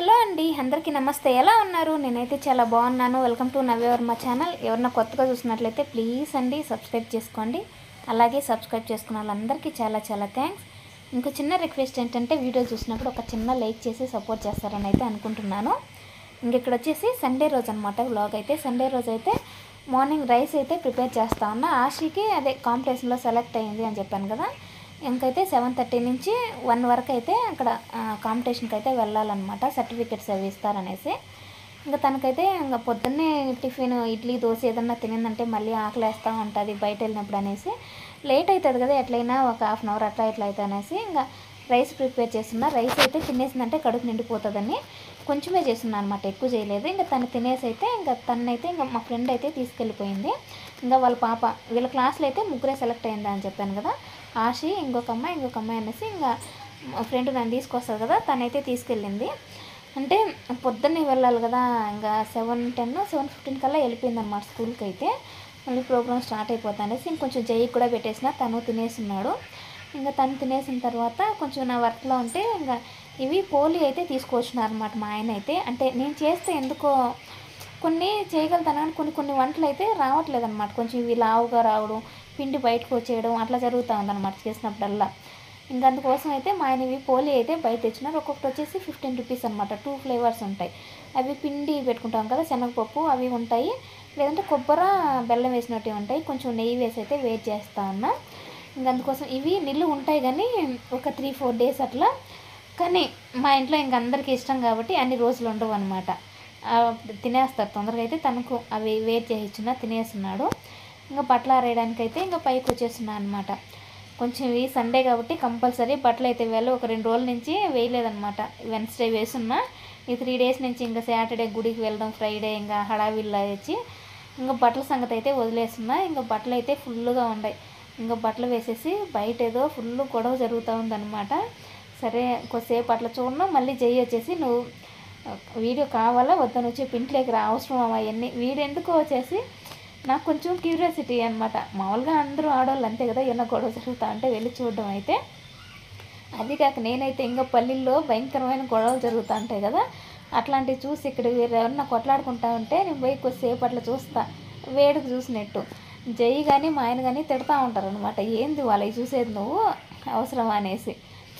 hello అండి అందరికీ నమస్తే ఎలా ఉన్నారు నేనైతే చాలా బాగున్నాను వెల్కమ్ టు నవ్యవర్మ ఛానల్ ఎవరన్నా కొత్తగా చూసినట్లయితే ప్లీజ్ అండి సబ్స్క్రైబ్ చేసుకోండి అలాగే సబ్స్క్రైబ్ చేసుకున్న వాళ్ళందరికీ చాలా చాలా థ్యాంక్స్ ఇంకో చిన్న రిక్వెస్ట్ ఏంటంటే వీడియో చూసినప్పుడు ఒక చిన్న లైక్ చేసి సపోర్ట్ చేస్తారని అయితే అనుకుంటున్నాను ఇంక ఇక్కడ వచ్చేసి సండే రోజు అనమాట వ్లాగ్ అయితే సండే రోజు అయితే మార్నింగ్ రైస్ అయితే ప్రిపేర్ చేస్తా ఉన్నా ఆశీకి అదే కాంపిటీషన్లో సెలెక్ట్ అయింది అని చెప్పాను కదా ఇంకైతే సెవెన్ థర్టీ నుంచి వన్ వరకు అయితే అక్కడ కాంపిటీషన్కి అయితే వెళ్ళాలన్నమాట సర్టిఫికెట్స్ అవి ఇస్తారనేసి ఇంకా తనకైతే ఇంకా పొద్దున్నే టిఫిన్ ఇడ్లీ దోశ ఏదన్నా తినిందంటే మళ్ళీ ఆకలేస్తూ ఉంటుంది బయట వెళ్ళినప్పుడు అనేసి లేట్ అవుతుంది కదా ఎట్లయినా ఒక హాఫ్ అన్ అవర్ అట్లా ఇట్లా అయితే అనేసి ఇంకా రైస్ ప్రిపేర్ చేస్తున్నా రైస్ అయితే తినేసిందంటే కడుపు నిండిపోతుందని కొంచెమే చేస్తున్నా అనమాట ఎక్కువ చేయలేదు ఇంకా తను తినేసి అయితే ఇంకా తనైతే ఇంకా మా ఫ్రెండ్ అయితే తీసుకెళ్ళిపోయింది ఇంకా వాళ్ళ పాప వీళ్ళ క్లాస్లో అయితే ముగ్గురే సెలెక్ట్ అయిందా అని చెప్పాను కదా ఆశి ఇంకొక అమ్మాయి ఇంకొక అమ్మాయి అనేసి ఇంకా మా ఫ్రెండ్ నన్ను తీసుకొస్తుంది కదా తనైతే తీసుకెళ్ళింది అంటే పొద్దున్నే వెళ్ళాలి కదా ఇంకా సెవెన్ టెన్ సెవెన్ ఫిఫ్టీన్ కల్లా వెళ్ళిపోయింది అనమాట స్కూల్కి అయితే మళ్ళీ ప్రోగ్రామ్ స్టార్ట్ అయిపోతుంది అనేసి ఇంకొంచెం జైకి కూడా పెట్టేసిన తను తినేస్తున్నాడు ఇంకా తను తినేసిన తర్వాత కొంచెం నా వర్క్లో ఉంటే ఇంకా ఇవి పోలి అయితే తీసుకొచ్చినారు అనమాట మా ఆయన అయితే అంటే నేను చేస్తే ఎందుకో కొన్ని చేయగలుగుతాను కానీ కొన్ని కొన్ని వంటలు అయితే రావట్లేదు అనమాట కొంచెం ఇవి లావుగా రావడం పిండి బయటకు వచ్చేయడం అట్లా జరుగుతూ ఉందన్నమాట చేసినప్పుడల్లా ఇంకా అందుకోసం అయితే మా ఆయన ఇవి పోలి అయితే బయట తెచ్చినారు ఒక్కొక్కటి వచ్చేసి ఫిఫ్టీన్ రూపీస్ అనమాట టూ ఫ్లేవర్స్ ఉంటాయి అవి పిండి పెట్టుకుంటాం కదా శనగపప్పు అవి ఉంటాయి లేదంటే కొబ్బరి బెల్లం వేసినట్టు ఉంటాయి కొంచెం నెయ్యి వేసి అయితే వేట్ చేస్తా ఉన్నా ఇంకా అందుకోసం ఇవి నిల్లు ఉంటాయి కానీ ఒక త్రీ ఫోర్ డేస్ అట్లా కానీ మా ఇంట్లో ఇంక అందరికీ ఇష్టం కాబట్టి అన్ని రోజులు ఉండవు అనమాట తినేస్తారు తొందరగా అయితే తనకు అవి వేట్ చేసి ఇచ్చిన తినేస్తున్నాడు ఇంకా బట్టలు ఆరేయడానికి అయితే ఇంకా పైకి వచ్చేస్తున్నాను అనమాట కొంచెం ఇవి సండే కాబట్టి కంపల్సరీ బట్టలు అయితే వెళ్ళి ఒక రెండు రోజుల నుంచి వేయలేదన్నమాట వెన్స్డే వేసున్నా ఈ త్రీ డేస్ నుంచి ఇంకా సాటర్డే గుడికి వెళ్ళడం ఫ్రైడే ఇంకా హడావిల్లా వచ్చి ఇంకా బట్టల సంగతి అయితే వదిలేస్తున్నా ఇంకా బట్టలు అయితే ఫుల్గా ఉన్నాయి ఇంకా బట్టలు వేసేసి బయట ఏదో ఫుల్ గొడవ జరుగుతూ ఉందన్నమాట సరే కొద్దిసేపు అట్లా చూడడం మళ్ళీ జై వచ్చేసి నువ్వు వీడియో కావాలా వద్దని వచ్చి పింట్లోకి రా అవసరం అవన్నీ వీడు ఎందుకో వచ్చేసి నాకు కొంచెం క్యూరియాసిటీ అనమాట మామూలుగా అందరూ ఆడవాళ్ళు అంతే కదా ఏమన్నా గొడవ జరుగుతా అంటే వెళ్ళి చూడడం అయితే అది కాక నేనైతే ఇంకా పల్లెల్లో భయంకరమైన గొడవలు జరుగుతూ ఉంటాయి కదా అట్లాంటివి చూసి ఇక్కడ వేరే ఎవరన్నా కొట్లాడుకుంటా ఉంటే నేను పోయి కొద్దిసేపు అట్లా చూస్తా వేడుకు చూసినట్టు జై కానీ మా ఆయన కానీ తిడతా ఉంటారు అనమాట ఏంది వాళ్ళకి చూసేది నువ్వు అవసరమా అనేసి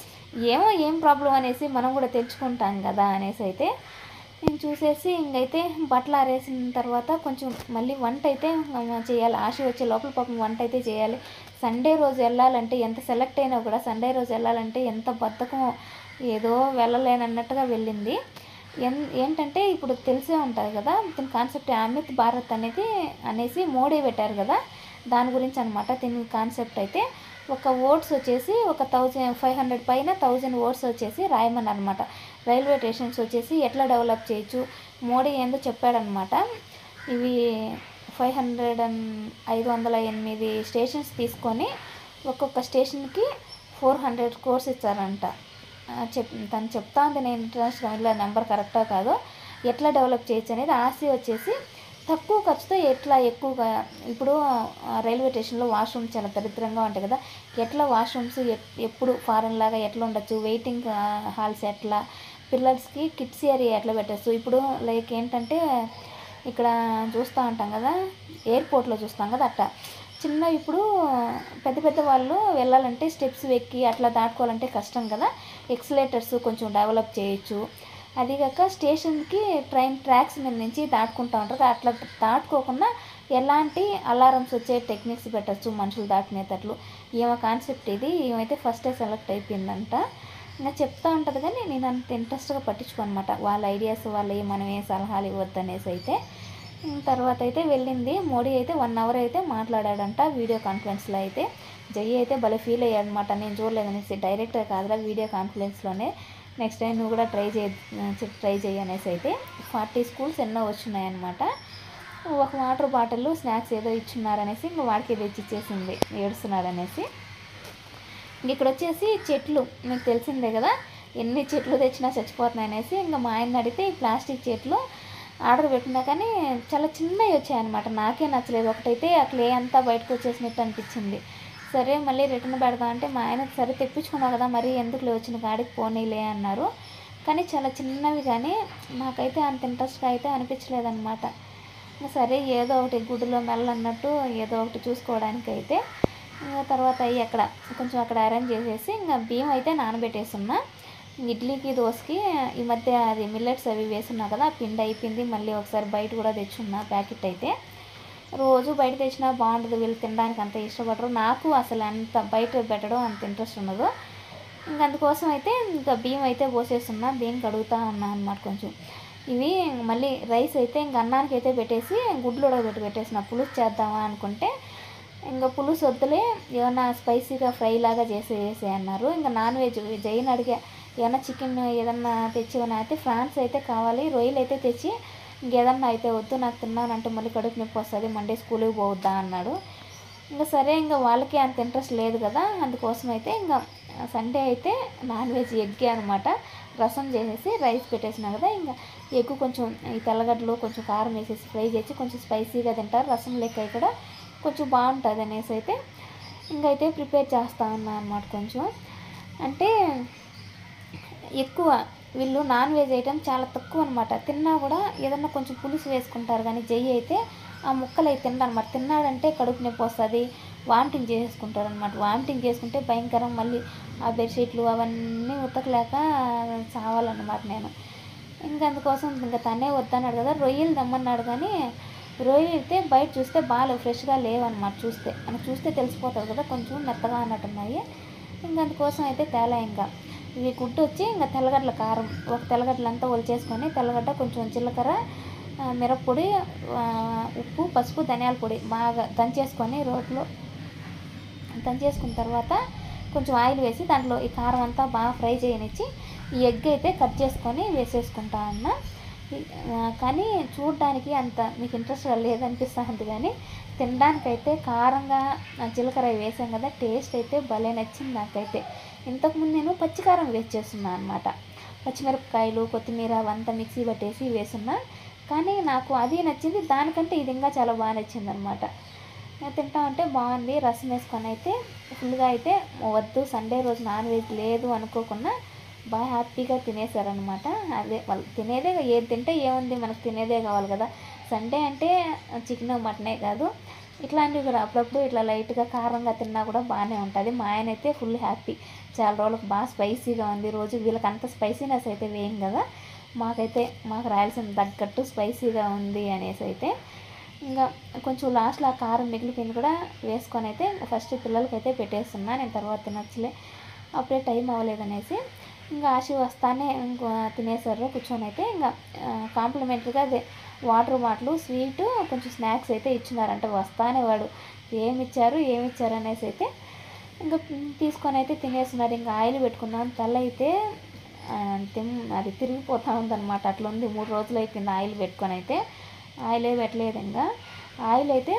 ఏమో ఏం ప్రాబ్లం అనేసి మనం కూడా తెచ్చుకుంటాం కదా అనేసి అయితే నేను చూసేసి ఇంకైతే బట్టలు ఆరేసిన తర్వాత కొంచెం మళ్ళీ వంట అయితే చేయాలి ఆశ వచ్చే లోపల పాపం వంట అయితే చేయాలి సండే రోజు వెళ్ళాలంటే ఎంత సెలెక్ట్ అయినా కూడా సండే రోజు వెళ్ళాలంటే ఎంత బద్ధకం ఏదో వెళ్ళలేనన్నట్టుగా వెళ్ళింది ఎన్ ఏంటంటే ఇప్పుడు తెలిసే ఉంటుంది కదా దీని కాన్సెప్ట్ అమిత్ భారత్ అనేది అనేసి మోడీ పెట్టారు కదా దాని గురించి అనమాట దీని కాన్సెప్ట్ అయితే ఒక ఓట్స్ వచ్చేసి ఒక థౌజండ్ ఫైవ్ హండ్రెడ్ పైన థౌజండ్ ఓట్స్ వచ్చేసి రాయమని అనమాట రైల్వే స్టేషన్స్ వచ్చేసి ఎట్లా డెవలప్ చేయొచ్చు మోడీ ఏందో చెప్పాడనమాట ఇవి ఫైవ్ హండ్రెడ్ అండ్ ఐదు వందల ఎనిమిది స్టేషన్స్ తీసుకొని ఒక్కొక్క స్టేషన్కి ఫోర్ హండ్రెడ్ కోర్స్ ఇచ్చారంట చెప్ తను చెప్తా ఉంది నేను ఇంటర్నేషనల్ నెంబర్ కరెక్టా కాదో ఎట్లా డెవలప్ చేయొచ్చు అనేది ఆశ వచ్చేసి తక్కువ ఖర్చుతో ఎట్లా ఎక్కువగా ఇప్పుడు రైల్వే స్టేషన్లో వాష్రూమ్స్ చాలా దరిద్రంగా ఉంటాయి కదా ఎట్లా వాష్రూమ్స్ ఎప్పుడు ఫారెన్ లాగా ఎట్లా ఉండొచ్చు వెయిటింగ్ హాల్స్ ఎట్లా పిల్లర్స్కి కిడ్స్ ఏరియా ఎట్లా పెట్టచ్చు ఇప్పుడు లైక్ ఏంటంటే ఇక్కడ చూస్తూ ఉంటాం కదా ఎయిర్పోర్ట్లో చూస్తాం కదా అట్లా చిన్న ఇప్పుడు పెద్ద పెద్ద వాళ్ళు వెళ్ళాలంటే స్టెప్స్ ఎక్కి అట్లా దాటుకోవాలంటే కష్టం కదా ఎక్సలేటర్స్ కొంచెం డెవలప్ చేయొచ్చు అదిగాక స్టేషన్కి ట్రైన్ ట్రాక్స్ మీద నుంచి దాటుకుంటూ ఉంటారు అట్లా దాటుకోకుండా ఎలాంటి అలారమ్స్ వచ్చే టెక్నిక్స్ పెట్టచ్చు మనుషులు దాటినేటట్లు ఏమో కాన్సెప్ట్ ఇది ఏమైతే ఫస్టే సెలెక్ట్ అయిపోయిందంట ఇంకా చెప్తా ఉంటుంది కానీ నేను అంత ఇంట్రెస్ట్గా పట్టించుకోనమాట వాళ్ళ ఐడియాస్ వాళ్ళ మనం ఏ సలహాలు ఇవ్వద్దు అనేసి అయితే తర్వాత అయితే వెళ్ళింది మోడీ అయితే వన్ అవర్ అయితే మాట్లాడాడంట వీడియో కాన్ఫరెన్స్లో అయితే జై అయితే భలే ఫీల్ అయ్యాడనమాట నేను చూడలేదనేసి డైరెక్ట్గా కాదురా వీడియో కాన్ఫరెన్స్లోనే నెక్స్ట్ టైం నువ్వు కూడా ట్రై చేయ ట్రై చేయి అనేసి అయితే ఫార్టీ స్కూల్స్ ఎన్నో వచ్చినాయన్నమాట ఒక వాటర్ బాటిల్ స్నాక్స్ ఏదో ఇచ్చున్నారనేసి ఇంకా వాడికి తెచ్చి ఇచ్చేసింది ఏడుస్తున్నాడు అనేసి ఇక్కడ వచ్చేసి చెట్లు మీకు తెలిసిందే కదా ఎన్ని చెట్లు తెచ్చినా చచ్చిపోతున్నాయి అనేసి ఇంకా మా ఆయన అడిగితే ఈ ప్లాస్టిక్ చెట్లు ఆర్డర్ పెట్టినా కానీ చాలా చిన్నవి వచ్చాయన్నమాట నాకే నచ్చలేదు ఒకటైతే ఆ క్లే అంతా బయటకు వచ్చేసినట్టు అనిపించింది సరే మళ్ళీ రిటర్న్ పెడదాం అంటే మా ఆయన సరే తెప్పించుకున్నావు కదా మరి ఎందుకు వచ్చిన కాడికి పోనీలే అన్నారు కానీ చాలా చిన్నవి కానీ నాకైతే అంత ఇంట్రెస్ట్గా అయితే అనిపించలేదన్నమాట ఇంకా సరే ఏదో ఒకటి గుడిలో మెల్ల అన్నట్టు ఏదో ఒకటి చూసుకోవడానికి అయితే ఇంకా తర్వాత అయ్యి అక్కడ కొంచెం అక్కడ అరేంజ్ చేసేసి ఇంకా బియ్యం అయితే నానబెట్టేస్తున్నా ఇడ్లీకి దోశకి ఈ మధ్య అది మిల్లెట్స్ అవి వేసున్నా కదా ఆ పిండి అయిపోయింది మళ్ళీ ఒకసారి బయట కూడా తెచ్చున్నా ప్యాకెట్ అయితే రోజు బయట తెచ్చినా బాగుంటుంది వీళ్ళు తినడానికి అంత ఇష్టపడరు నాకు అసలు అంత బయట పెట్టడం అంత ఇంట్రెస్ట్ ఉండదు ఇంక అందుకోసం అయితే ఇంకా బియ్యం అయితే పోసేస్తున్నా బియ్యం కడుగుతా ఉన్నా అనమాట కొంచెం ఇవి మళ్ళీ రైస్ అయితే ఇంక అన్నానికి అయితే పెట్టేసి గుడ్లు ఉడకబెట్టి పెట్టేసిన పులుసు చేద్దామా అనుకుంటే ఇంకా పులుసు వద్దులే ఏమన్నా స్పైసీగా ఫ్రై లాగా చేసేసి అన్నారు ఇంకా నాన్ వెజ్ జైన్ అడిగా ఏమన్నా చికెన్ ఏదన్నా తెచ్చివనా అయితే ఫ్రాన్స్ అయితే కావాలి రొయ్యలు అయితే తెచ్చి ఇంకేదన్నా అయితే వద్దు నాకు తిన్నానంటే మళ్ళీ కడుపు నొప్పి వస్తుంది మండే స్కూల్కి పోవద్దా అన్నాడు ఇంకా సరే ఇంకా వాళ్ళకి అంత ఇంట్రెస్ట్ లేదు కదా అందుకోసం అయితే ఇంకా సండే అయితే నాన్ వెజ్ ఎగ్గే అనమాట రసం చేసేసి రైస్ పెట్టేసినా కదా ఇంకా ఎగ్ కొంచెం ఈ తెల్లగడ్డలు కొంచెం కారం వేసేసి ఫ్రై చేసి కొంచెం స్పైసీగా తింటారు రసం లెక్క ఇక్కడ కొంచెం బాగుంటుంది అనేసి అయితే ఇంకైతే ప్రిపేర్ చేస్తా ఉన్నా అనమాట కొంచెం అంటే ఎక్కువ వీళ్ళు నాన్ వెజ్ ఐటమ్ చాలా తక్కువ అనమాట తిన్నా కూడా ఏదన్నా కొంచెం పులుసు వేసుకుంటారు కానీ జయ్యి అయితే ఆ ముక్కలు అయితే తినడనమాట తిన్నాడంటే కడుపు నొప్పి వస్తుంది వామిటింగ్ చేసేసుకుంటారు అనమాట వామిటింగ్ చేసుకుంటే భయంకరం మళ్ళీ ఆ బెడ్షీట్లు అవన్నీ ఉతకలేక చావాలన్నమాట నేను ఇంకా అందుకోసం ఇంకా తనే వద్దన్నాడు కదా రొయ్యలు దమ్మన్నాడు కానీ రొయ్యలు అయితే బయట చూస్తే బాగాలేవు ఫ్రెష్గా లేవన్నమాట చూస్తే మనకు చూస్తే తెలిసిపోతుంది కదా కొంచెం మెత్తగా అన్నట్టున్నాయి ఇంకా అందుకోసం అయితే తేలా ఇంకా ఇవి గుడ్డు వచ్చి ఇంకా తెల్లగడ్డల కారం ఒక తెల్లగడ్డలంతా ఒలిచేసుకొని తెల్లగడ్డ కొంచెం జీలకర్ర ఆ, మిరప్పొడి ఆ, ఉప్పు పసుపు ధనియాల పొడి బాగా దంచేసుకొని రోట్లో దంచేసుకున్న తర్వాత కొంచెం ఆయిల్ వేసి దాంట్లో ఈ కారం అంతా బాగా ఫ్రై చేయనిచ్చి ఈ ఎగ్ అయితే కట్ చేసుకొని వేసేసుకుంటా అన్న ఈ- ఆ, కానీ చూడడానికి అంత మీకు ఇంట్రెస్ట్ లేదనిపిస్తుంది కానీ తినడానికైతే కారంగా ఆ, జీలకర్ర వేసాం కదా టేస్ట్ అయితే భలే నచ్చింది నాకైతే ఇంతకుముందు నేను పచ్చికారం వేసి చేస్తున్నాను అనమాట పచ్చిమిరపకాయలు కొత్తిమీర అవంతా మిక్సీ పట్టేసి వేసున్నా కానీ నాకు అది నచ్చింది దానికంటే ఇది ఇంకా చాలా బాగా నచ్చింది అనమాట తింటా ఉంటే బాగుంది రసం వేసుకొని అయితే ఫుల్గా అయితే వద్దు సండే రోజు నాన్ వెజ్ లేదు అనుకోకుండా బాగా హ్యాపీగా తినేశారనమాట అదే వాళ్ళు తినేదే ఏది తింటే ఏముంది మనకు తినేదే కావాలి కదా సండే అంటే చికెన్ మటనే కాదు ఇట్లాంటివి కూడా అప్పుడప్పుడు ఇట్లా లైట్గా కారంగా తిన్నా కూడా బాగానే ఉంటుంది మా ఆయన అయితే ఫుల్ హ్యాపీ చాలా రోజులకు బాగా స్పైసీగా ఉంది రోజు వీళ్ళకి అంత స్పైసీనెస్ అయితే వేయం కదా మాకైతే మాకు రాయాల్సిన తగ్గట్టు స్పైసీగా ఉంది అనేసి అయితే ఇంకా కొంచెం లాస్ట్లో ఆ కారం మిగిలిపోయింది కూడా వేసుకొని అయితే ఫస్ట్ పిల్లలకైతే పెట్టేస్తున్నా నేను తర్వాత తినొచ్చులే అప్పుడే టైం అవ్వలేదనేసి ఇంకా ఆశి వస్తానే ఇంకో తినేసారు కూర్చొని అయితే ఇంకా కాంప్లిమెంటరీగా అదే వాటర్ బాటిల్ స్వీట్ కొంచెం స్నాక్స్ అయితే ఇచ్చినారంట వస్తానే వాడు ఏమి ఇచ్చారు ఏమి ఇచ్చారు అనేసి అయితే ఇంకా తీసుకొని అయితే తినేస్తున్నారు ఇంకా ఆయిల్ పెట్టుకున్నాం తల అయితే ఆ, తిమ్ అది తిరిగిపోతూ ఉందన్నమాట అట్లా ఉంది మూడు రోజులు అయిపోయింది ఆయిల్ పెట్టుకొని అయితే ఆయిలే పెట్టలేదు ఇంకా ఆయిల్ అయితే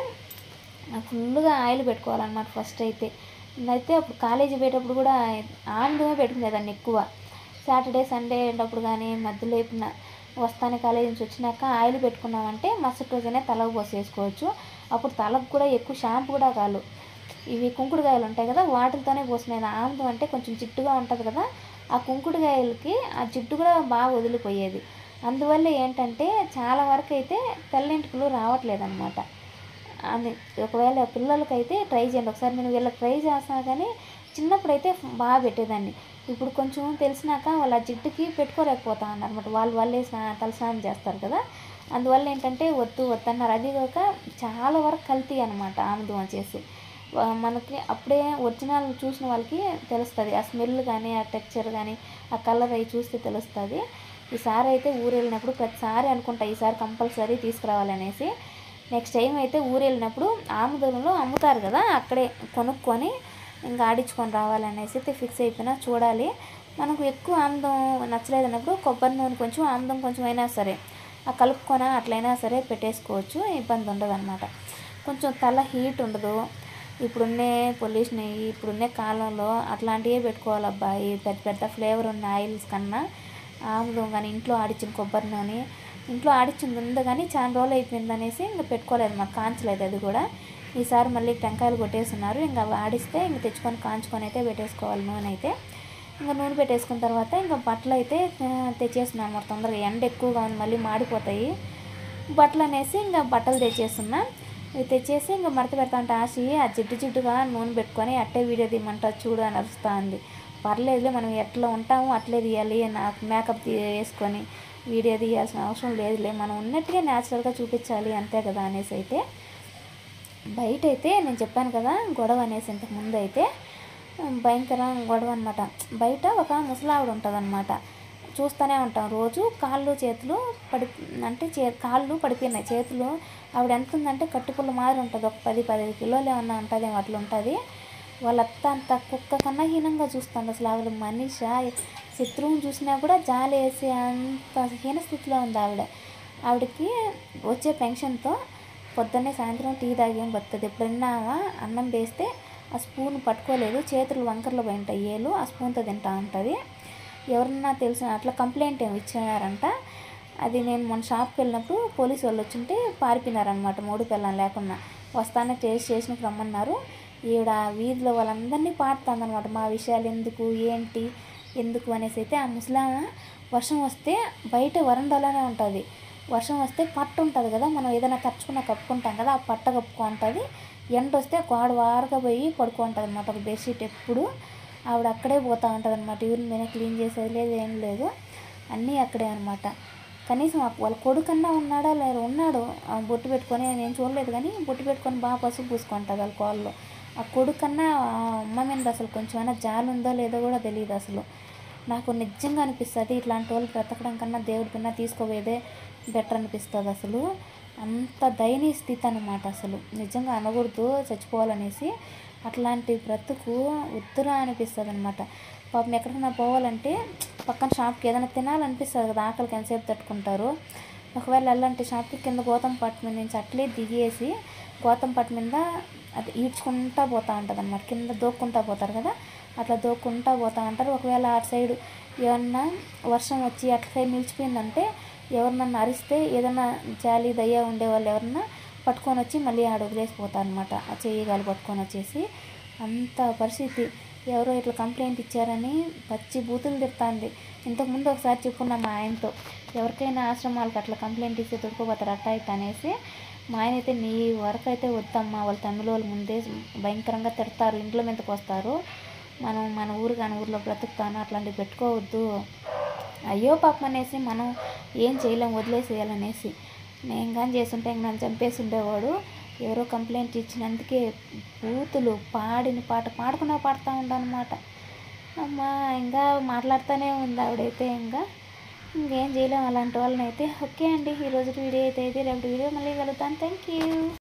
ఫుల్గా ఆయిల్ పెట్టుకోవాలన్నమాట ఫస్ట్ అయితే అయితే అప్పుడు కాలేజీ పోయేటప్పుడు కూడా ఆనందమే పెట్టుకునేదాన్ని ఎక్కువ సాటర్డే సండే అప్పుడు కానీ మధ్యలో ఎప్పుడైనా వస్తానే కాలేజీ నుంచి వచ్చినాక ఆయిల్ పెట్టుకున్నామంటే మరుసటి రోజునే తలకు పోసేసుకోవచ్చు అప్పుడు తలకు కూడా ఎక్కువ షాంపూ కూడా కాదు ఇవి కుంకుడుకాయలు ఉంటాయి కదా వాటితోనే పోసుకునేది ఆముదం అంటే కొంచెం జిడ్డుగా ఉంటుంది కదా ఆ కుంకుడుకాయలకి ఆ జిడ్డు కూడా బాగా వదిలిపోయేది అందువల్ల ఏంటంటే చాలా వరకు అయితే తెల్లింటికలు రావట్లేదు అనమాట అది ఒకవేళ పిల్లలకైతే ట్రై చేయండి ఒకసారి నేను వీళ్ళకి ట్రై చేస్తాను కానీ చిన్నప్పుడు అయితే బాగా పెట్టేదాన్ని ఇప్పుడు కొంచెం తెలిసినాక వాళ్ళ జిడ్డుకి పెట్టుకోలేకపోతా ఉన్నారు అనమాట వాళ్ళు వాళ్ళే స్నా తలస్నానం చేస్తారు కదా అందువల్ల ఏంటంటే వద్దు వద్దన్నారు అది కాక చాలా వరకు కల్తీ అనమాట ఆముదం వచ్చేసి వా- మనకి అప్పుడే ఒరిజినల్ చూసిన వాళ్ళకి తెలుస్తుంది ఆ స్మెల్ కానీ ఆ టెక్చర్ కానీ ఆ కలర్ అవి చూస్తే తెలుస్తుంది ఈసారి అయితే ఊరు వెళ్ళినప్పుడు ప్రతిసారి అనుకుంటా ఈసారి కంపల్సరీ తీసుకురావాలనేసి నెక్స్ట్ టైం అయితే ఊరు వెళ్ళినప్పుడు ఆముదంలో అమ్ముతారు కదా అక్కడే కొనుక్కొని ఇంకా ఆడించుకొని రావాలనేసి అయితే ఫిక్స్ అయిపోయినా చూడాలి మనకు ఎక్కువ ఆముదం నచ్చలేదన్నప్పుడు కొబ్బరి నూనె కొంచెం ఆముదం కొంచెం అయినా సరే ఆ కలుపుకొని అట్లయినా సరే పెట్టేసుకోవచ్చు ఇబ్బంది ఉండదు అనమాట కొంచెం తల హీట్ ఉండదు ఇప్పుడున్నే పొల్యూషన్ ఇప్పుడున్నే కాలంలో అట్లాంటివే పెట్టుకోవాలబ్బా ఈ పెద్ద పెద్ద ఫ్లేవర్ ఉన్న ఆయిల్స్ కన్నా ఆముదం కానీ ఇంట్లో ఆడిచ్చిన కొబ్బరి నూనె ఇంట్లో ఆడిచ్చింది ఉంది కానీ చాలా రోజులు అయిపోయింది అనేసి ఇంకా పెట్టుకోలేదు మాకు కాంచలేదు అది కూడా ఈసారి మళ్ళీ టెంకాయలు కొట్టేస్తున్నారు ఇంకా అవి ఆడిస్తే ఇంక తెచ్చుకొని కాంచుకొని అయితే పెట్టేసుకోవాలి నూనె అయితే ఇంకా నూనె పెట్టేసుకున్న తర్వాత ఇంకా బట్టలు అయితే ఆ, తెచ్చేస్తున్నాను అనమాట తొందరగా ఎండ ఎక్కువగా ఉంది మళ్ళీ మాడిపోతాయి బట్టలు అనేసి ఇంకా బట్టలు తెచ్చేస్తున్నా ఇవి తెచ్చేసి ఇంకా మడత పెడతా ఉంటే ఆశి ఆ జిడ్డు జిడ్డుగా నూనె పెట్టుకొని అట్టే వీడియో తీయమంటా చూడు అని అరుస్తూ ఉంది పర్లేదులే మనం ఎట్లా ఉంటామో అట్లే తీయాలి నాకు మేకప్ తీ వేసుకొని వీడియో తీయాల్సిన అవసరం లేదులే మనం ఉన్నట్టుగా న్యాచురల్గా చూపించాలి అంతే కదా అనేసి అయితే బయట అయితే నేను చెప్పాను కదా గొడవ అనేసి ఇంతకు ముందు అయితే భయంకర గొడవ అనమాట బయట ఒక ముసలావిడ ఉంటుంది చూస్తూనే ఉంటాం రోజు కాళ్ళు చేతులు పడి అంటే చే కాళ్ళు పడిపోయినాయి చేతులు ఆవిడ ఎంత ఉందంటే కట్టుపుల్ల మాదిరి ఉంటుంది ఒక పది పదిహేను కిలోలు ఏమన్నా ఉంటుంది అట్లా ఉంటుంది వాళ్ళత్త అంత కుక్క కన్నా హీనంగా చూస్తుంది అసలు ఆవిడ మనిష శత్రువుని చూసినా కూడా జాలి వేసి అంత హీన స్థితిలో ఉంది ఆవిడ ఆవిడకి వచ్చే పెన్షన్తో పొద్దున్నే సాయంత్రం టీ తాగేం బతుంది ఎప్పుడైనా అన్నం వేస్తే ఆ స్పూన్ పట్టుకోలేదు చేతులు వంకర్లు పోయి ఉంటాయి ఏలు ఆ స్పూన్తో తింటా ఉంటుంది ఎవరన్నా తెలిసిన అట్లా కంప్లైంట్ ఏమి ఇచ్చారంట అది నేను మొన్న షాప్కి వెళ్ళినప్పుడు పోలీసు వాళ్ళు వచ్చింటే పారిపోయినారనమాట మూడు పిల్లలు లేకుండా వస్తానే టేస్ట్ చేసినప్పుడు రమ్మన్నారు ఈవిడ వీధిలో వాళ్ళందరినీ పాడుతుందన్నమాట మా విషయాలు ఎందుకు ఏంటి ఎందుకు అనేసి అయితే ఆ ముసలామ వర్షం వస్తే బయట వరండాలోనే ఉంటుంది వర్షం వస్తే పట్ట ఉంటుంది కదా మనం ఏదైనా ఖర్చుకున్న కప్పుకుంటాం కదా ఆ పట్ట కప్పుకుంటుంది ఎండ వస్తే గోడ వారుగా పోయి పడుకుంటుంది అనమాట ఒక బెడ్షీట్ ఎప్పుడు ఆవిడ అక్కడే పోతూ ఉంటుంది అనమాట యూరిన్ మీద క్లీన్ చేసేది లేదు ఏం లేదు అన్నీ అక్కడే అనమాట కనీసం ఆ- వాళ్ళ కొడుకన్నా ఉన్నాడా లేరు ఉన్నాడు ఆ బొట్టు పెట్టుకొని నేను చూడలేదు కానీ బొట్టు పెట్టుకొని బాగా పసుపు పూసుకుంటుంది వాళ్ళ కోళ్ళు ఆ కొడుకన్నా ఆ అమ్మ మీద అసలు కొంచెం అయినా జాలి ఉందో లేదో కూడా తెలియదు అసలు నాకు నిజంగా అనిపిస్తుంది ఇట్లాంటి వాళ్ళు బ్రతకడం కన్నా దేవుడి కన్నా తీసుకోపోయేదే బెటర్ అనిపిస్తుంది అసలు అంత దయనీయ స్థితి అనమాట అసలు నిజంగా అనకూడదు చచ్చిపోవాలనేసి అట్లాంటి బ్రతుకు ఉత్తరా అనిపిస్తుంది అనమాట పాపం ఎక్కడికైనా పోవాలంటే పక్కన షాప్కి ఏదైనా తినాలనిపిస్తుంది కదా ఆకలికి ఎంతసేపు తట్టుకుంటారు ఒకవేళ వెళ్ళాలంటే షాప్కి కింద గోతం పట్టు మీద నుంచి అట్లే దిగేసి గోతం పట్టు మీద అది ఈడ్చుకుంటా పోతూ ఉంటుంది అనమాట కింద దూక్కుంటా పోతారు కదా అట్లా దూక్కుంటా పోతూ ఉంటారు ఒకవేళ అటు సైడ్ ఏమన్నా వర్షం వచ్చి అట్ల సైడ్ నిలిచిపోయిందంటే ఎవరినన్నా అరిస్తే ఏదన్నా జాలి దయ్య ఉండే వాళ్ళు ఎవరన్నా పట్టుకొని వచ్చి మళ్ళీ ఆడ వదిలేసిపోతారు అనమాట ఆ చెయ్యి గాలి పట్టుకొని వచ్చేసి అంత పరిస్థితి ఎవరో ఇట్లా కంప్లైంట్ ఇచ్చారని పచ్చి బూతులు తిడుతుంది ఇంతకుముందు ఒకసారి చెప్పుకున్నా మా ఆయనతో ఎవరికైనా ఆశ్రమాలకు అట్లా కంప్లైంట్ ఇస్తే దొరికిపోతారు అట్టా ఇట్టా అనేసి మా ఆయన అయితే నీ వరకు అయితే వద్దమ్మా వాళ్ళ తమిళ వాళ్ళు ముందే భయంకరంగా తిడతారు ఇంట్లో మీదకి వస్తారు మనం మన ఊరు కాని ఊర్లో బ్రతుకుతాను అట్లాంటివి పెట్టుకోవద్దు అయ్యో పాపం అనేసి మనం ఏం చేయలేం వదిలేసేయాలనేసి నేను కానీ చేస్తుంటే ఇంక నన్ను చంపేసి ఉండేవాడు ఎవరో కంప్లైంట్ ఇచ్చినందుకే బూతులు పాడిన పాట పాడుకున్నా పాడుతూ ఉండనమాట అమ్మా ఇంకా మాట్లాడుతూనే ఉంది ఆవిడైతే ఇంకా ఇంకేం చేయలేం అలాంటి వాళ్ళని అయితే ఓకే అండి ఈరోజు వీడియో అయితే ఇది రేపు వీడియో మళ్ళీ కలుగుతాను థ్యాంక్ యూ